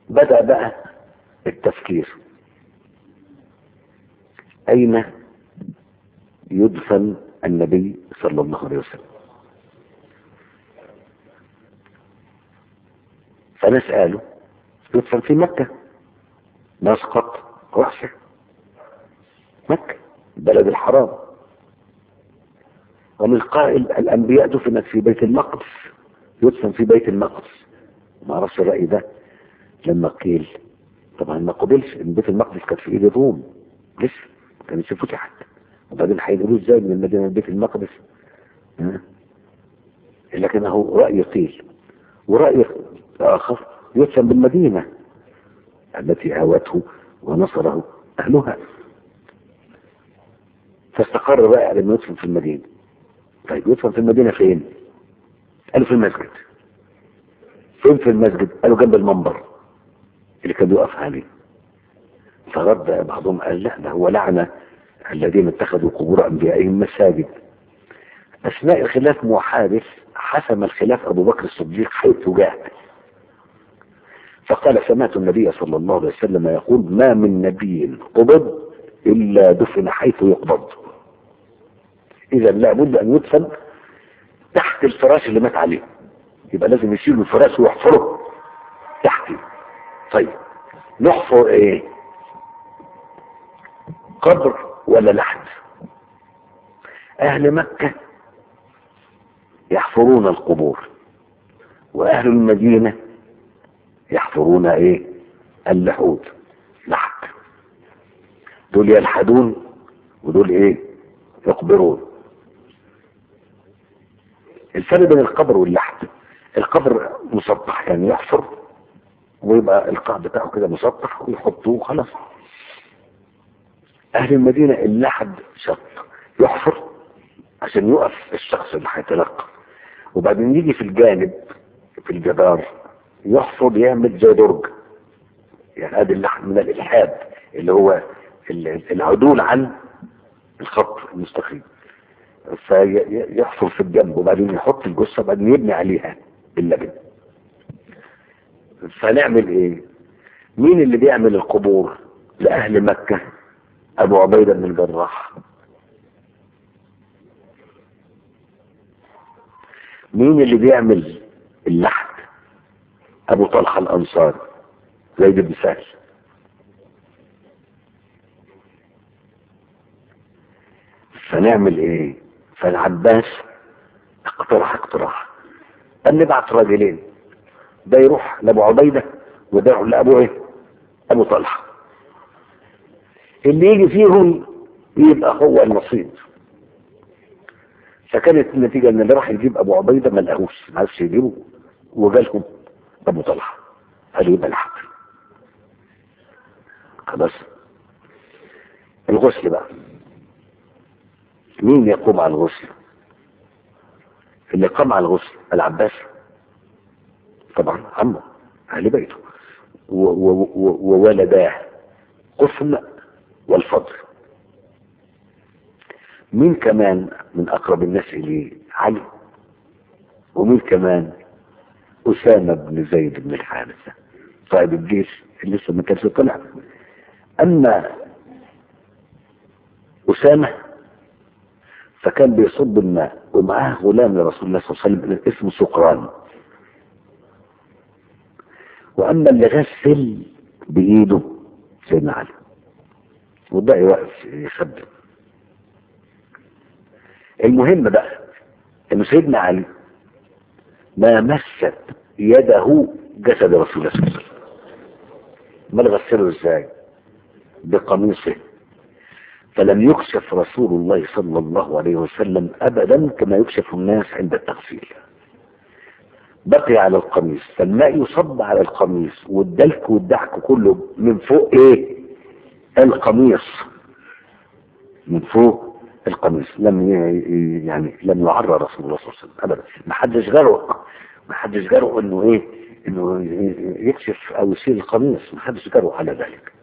بدأ بقى التفكير أين يدفن النبي صلى الله عليه وسلم فناس قالوا يدفن في مكة مسقط رأسه مكة بلد الحرام ومن قائل الأنبياء دفنت في بيت المقدس يدفن في بيت المقدس ما عرفش الرأي ده لما قيل طبعا ما قبلش ان بيت المقدس كانت في ايد الروم لسه ما كانتش فتحت وبعدين هيقولوا ازاي من المدينه لبيت المقدس ها؟ لكن هو رأي قيل ورأي آخر يدفن بالمدينة التي هوته ونصره أهلها فاستقر بقى على انه يدفن في المدينة طيب يدفن في المدينة فين؟ قالوا في المسجد فين في المسجد؟ قالوا جنب المنبر اللي كان بيقف عليه فرد بعضهم قال لا ده هو لعنة الذين اتخذوا قبور أنبيائهم مساجد أثناء الخلاف محادث حسم الخلاف أبو بكر الصديق حيث جاء فقال سمعت النبي صلى الله عليه وسلم يقول ما من نبي قبض إلا دفن حيث يقبض إذا لابد أن يدفن تحت الفراش اللي مات عليه يبقى لازم يشيلوا الفراش ويحفره تحته طيب نحفر ايه قبر ولا لحد اهل مكة يحفرون القبور واهل المدينة يحفرون ايه اللحود لحد دول يلحدون ودول ايه يقبرون الفرق بين القبر واللحد القبر مسطح يعني يحفر ويبقى القاع بتاعه كده مسطح ويحطوه خلاص اهل المدينة اللحد شق يحفر عشان يقف الشخص اللي هيتلقى وبعدين يجي في الجانب في الجدار يحفر يعمل زي درج يعني هذا اللحد من الالحاد اللي هو العدول عن الخط المستقيم فيحفر في الجنب وبعدين يحط الجثه وبعدين يبني عليها باللبن فنعمل ايه مين اللي بيعمل القبور لاهل مكة ابو عبيدة بن الجراح مين اللي بيعمل اللحد ابو طلحة الانصاري زيد بن سهل فنعمل ايه فالعباس اقترح اقتراح قال نبعت راجلين ده يروح لابو عبيدة وده يروح لابو ايه ابو طلحة اللي يجي فيهم يبقى هو النصيب فكانت النتيجة ان اللي راح يجيب ابو عبيدة ما لقاهوش ما عرفش يجيبه وجالهم ابو طلحة قال يبقى الحق خلاص الغسل بقى مين يقوم على الغسل اللي قام على الغسل العباس طبعا عمه اهل بيته وولداه قسم والفضل مين كمان من اقرب الناس اليه علي ومين كمان اسامه بن زيد بن الحارثه قائد الجيش اللي لسه ما كانش طلع اما اسامه فكان بيصب الماء ومعاه غلام لرسول الله صلى الله عليه وسلم اسمه سكران واما اللي غسل بايده سيدنا علي والباقي واقف يخدم المهم بقى ان سيدنا علي ما مست يده جسد رسول الله صلى الله عليه وسلم ما غسله ازاي بقميصه فلم يكشف رسول الله صلى الله عليه وسلم ابدا كما يكشف الناس عند التغسيل بقي على القميص فالماء يصب على القميص والدلك والدعك كله من فوق ايه القميص من فوق القميص لم يعني لم يعرى رسول الله صلى الله عليه وسلم ابدا ما حدش جرؤ ما حدش جرؤ انه ايه انه يكشف او يشيل القميص ما حدش جرؤ على ذلك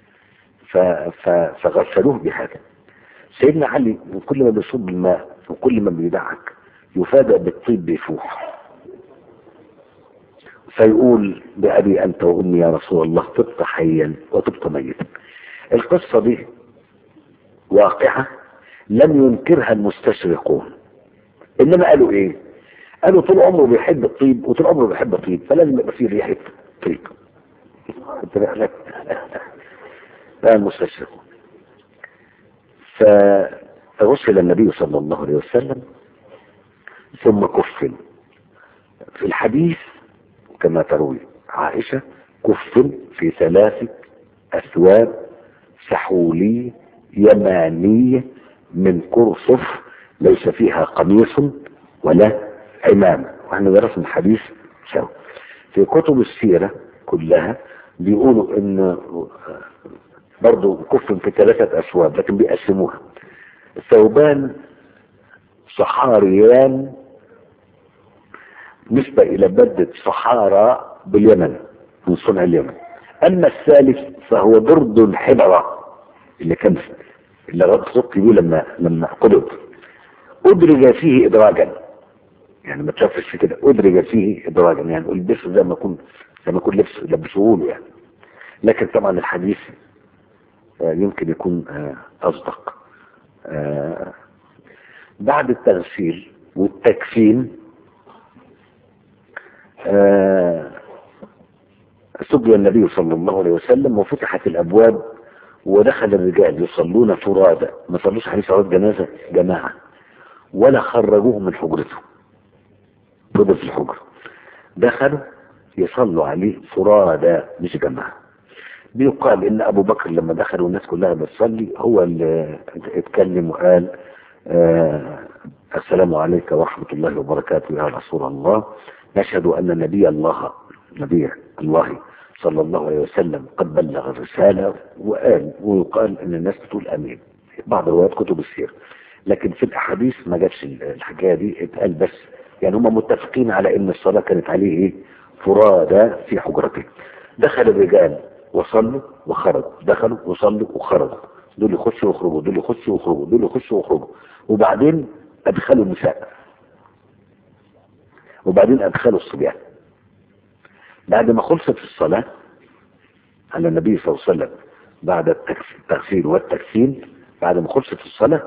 فغسلوه بهذا سيدنا علي كل ما بيصب الماء وكل ما بيدعك يفادى بالطيب بيفوح فيقول بأبي أنت وأمي يا رسول الله طبت حيا وطبت ميتا القصة دي واقعة لم ينكرها المستشرقون إنما قالوا إيه قالوا طول عمره بيحب الطيب وطول عمره بيحب الطيب فلازم يبقى فيه ريحة طيب خدت بالك؟ ده المستشرقون فغسل النبي صلى الله عليه وسلم ثم كفن في الحديث كما تروي عائشة كفن في ثلاث أثواب سحولية يمانية من قرصف ليس فيها قميص ولا عمامة واحنا درسنا الحديث سوا في كتب السيرة كلها بيقولوا ان برضو كفن في ثلاثة أثواب لكن بيقسموها ثوبان صحاريان نسبة إلى بدة صحارى باليمن من صنع اليمن أما الثالث فهو برد حبرة اللي كان اللي رد بيه لما لما قلب أدرج فيه إدراجا يعني ما تشافش في كده أدرج فيه إدراجا يعني البسه زي ما يكون زي ما يكون لبس لبسوه له يعني لكن طبعا الحديث آه يمكن يكون آه أصدق آه بعد التغسيل والتكفين سجل النبي صلى الله عليه وسلم وفتحت الابواب ودخل الرجال يصلون فرادى ما صلوش عليه صلاه جنازه جماعه ولا خرجوه من حجرته فضل في الحجره دخلوا يصلوا عليه فرادى مش جماعه بيقال ان ابو بكر لما دخل والناس كلها بتصلي هو اللي اتكلم وقال آه السلام عليك ورحمه الله وبركاته يا رسول الله نشهد أن نبي الله نبي الله صلى الله عليه وسلم قد بلغ الرسالة وقال ويقال أن الناس بتقول أمين بعض روايات كتب السير لكن في الأحاديث ما جاتش الحكاية دي اتقال بس يعني هم متفقين على أن الصلاة كانت عليه إيه فرادى في حجرته دخل الرجال وصلوا وخرجوا دخلوا وصلوا وخرجوا دول يخشوا ويخرجوا دول يخشوا ويخرجوا دول يخشوا ويخرجوا وبعدين أدخلوا النساء وبعدين أدخلوا الصبيان بعد ما خلصت الصلاة على النبي صلى الله عليه وسلم بعد التغسيل والتكفين بعد ما خلصت الصلاة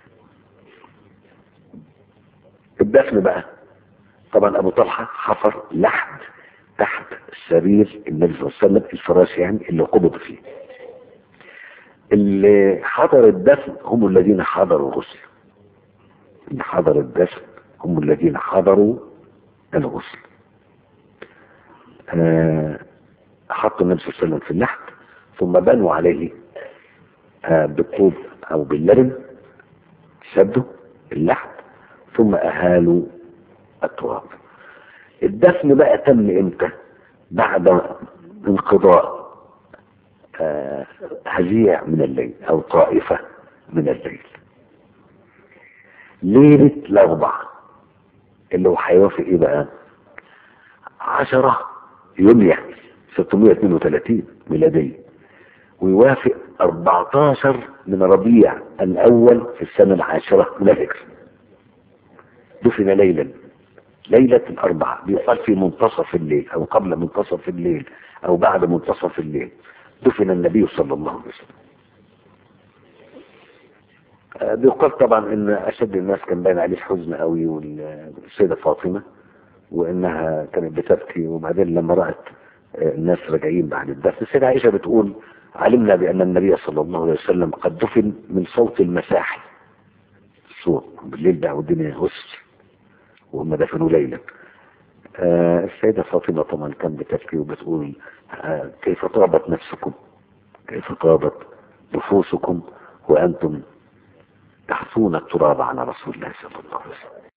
الدفن بقى طبعا أبو طلحة حفر لحد تحت سرير النبي صلى الله عليه وسلم الفراش يعني اللي قبض فيه اللي حضر الدفن هم الذين حضروا الغسل اللي حضر الدفن هم الذين حضروا الغسل آه حط النبي صلى الله عليه وسلم في اللحد ثم بنوا عليه آه بالطوب او باللبن سدوا اللحد ثم اهالوا التراب الدفن بقى تم امتى بعد انقضاء آه هزيع من الليل او طائفة من الليل ليلة الاربعة اللي هو هيوافق ايه بقى عشرة يوليو 632 ميلادية ويوافق 14 من ربيع الاول في السنة العاشرة من الهجرة دفن ليلا ليلة الأربعة بيقال في منتصف الليل أو قبل منتصف الليل أو بعد منتصف الليل دفن النبي صلى الله عليه وسلم بيقال طبعا ان اشد الناس كان باين عليه الحزن قوي والسيده فاطمه وانها كانت بتبكي وبعدين لما رأت الناس راجعين بعد الدفن السيده عائشه بتقول علمنا بان النبي صلى الله عليه وسلم قد دفن من صوت المساحي الصوت بالليل بقى والدنيا هس وهم دفنوا ليلا آه السيدة فاطمة طبعا كانت بتبكي وبتقول آه كيف طابت نفسكم كيف طابت نفوسكم وأنتم تحثون التراب على رسول الله صلى الله عليه وسلم